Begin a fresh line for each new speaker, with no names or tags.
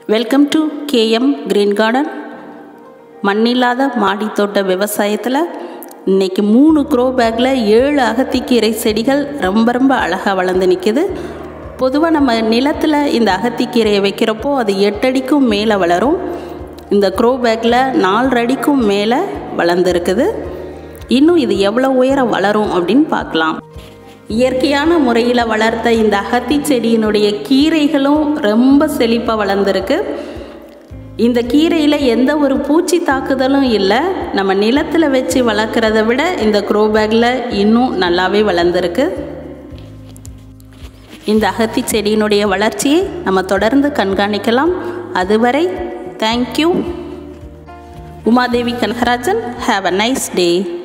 welcome to KM green garden மண்ணில்லாத மாடித்தோட்ட விவசாயத்தில் இன்னைக்கு மூணு க்ரோ பேக்கில் ஏழு அகத்திக்கீரை செடிகள் ரொம்ப ரொம்ப அழகாக வளர்ந்து நிற்கிது பொதுவாக நம்ம நிலத்தில் இந்த அகத்திக்கீரையை வைக்கிறப்போ அது எட்டடிக்கும் மேலே வளரும் இந்த க்ரோ பேக்கில் நாலு அடிக்கும் மேலே வளர்ந்துருக்குது இன்னும் இது எவ்வளோ உயரம் வளரும் அப்படின்னு பார்க்கலாம் இயற்கையான முறையில் வளர்த்த இந்த அகத்தி செடியினுடைய கீரைகளும் ரொம்ப செழிப்பாக வளர்ந்துருக்கு இந்த கீரையில் எந்த ஒரு பூச்சி தாக்குதலும் இல்லை நம்ம நிலத்தில் வச்சு வளர்க்குறத விட இந்த க்ரோ பேக்கில் இன்னும் நல்லாவே வளர்ந்துருக்கு இந்த அகத்தி செடியினுடைய வளர்ச்சியை நம்ம தொடர்ந்து கண்காணிக்கலாம் அதுவரை thank you Umadevi Kanagarajan have a nice day